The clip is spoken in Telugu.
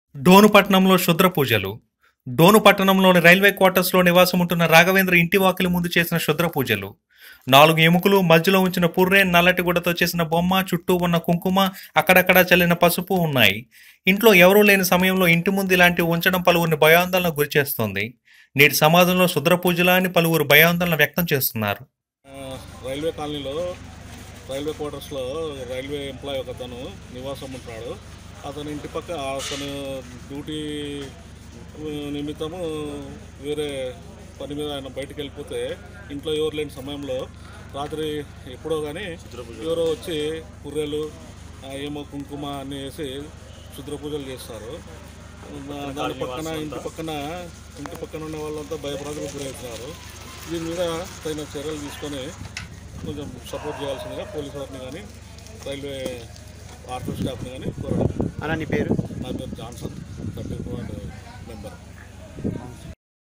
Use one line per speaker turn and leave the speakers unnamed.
డోనుపట్నంలో క్షుద్ర పూజలు డోను పట్టణంలోని రైల్వే క్వార్టర్స్లో నివాసం ఉంటున్న రాఘవేంద్ర ఇంటి వాకిలి ముందు చేసిన క్షుద్ర పూజలు నాలుగు ఎముకలు మధ్యలో ఉంచిన పుర్రే నల్లటి గుడ్డతో చేసిన బొమ్మ చుట్టూ ఉన్న కుంకుమ అక్కడక్కడా చల్లిన పసుపు ఉన్నాయి ఇంట్లో ఎవరూ లేని సమయంలో ఇంటి ముందు ఇలాంటివి ఉంచడం పలువురిని భయాందోళన గురిచేస్తోంది నేటి సమాజంలో క్షుద్ర పూజలా అని పలువురు భయాందోళన వ్యక్తం చేస్తున్నారు
ఆ, రైల్వే కాలనీలో రైల్వే క్వార్టర్స్లో రైల్వే ఎంప్లాయ్ ఒక అతను నివాసం ఉంటాడు అతని ఇంటి పక్క అతను డ్యూటీ ఆ, నిమిత్తము వేరే పని మీద ఆయన బయటికి వెళ్ళిపోతే ఇంట్లో ఎవరు లేని సమయంలో రాత్రి ఎప్పుడో కానీ ఎవరో వచ్చి పుర్రెలు ఆ, ఏమో కుంకుమ అన్నీ వేసి క్షుద్ర పూజలు చేస్తారు దా- దాని పక్కన ఇంటి పక్కన ఇంటి పక్కన ఉన్న వాళ్ళంతా భయప్రాంతులకు గురవుతున్నారు దీని మీద తగిన చర్యలు తీసుకొని కొంచెం సపోర్ట్ చేయాల్సిందిగా పోలీస్ వారిని కానీ రైల్వే ఆర్టో స్టాఫ్ని కానీ కోరడం
అన్న నీ పేరు
నా పేరు జాన్సన్ థర్టీ ఫోర్ మెంబర్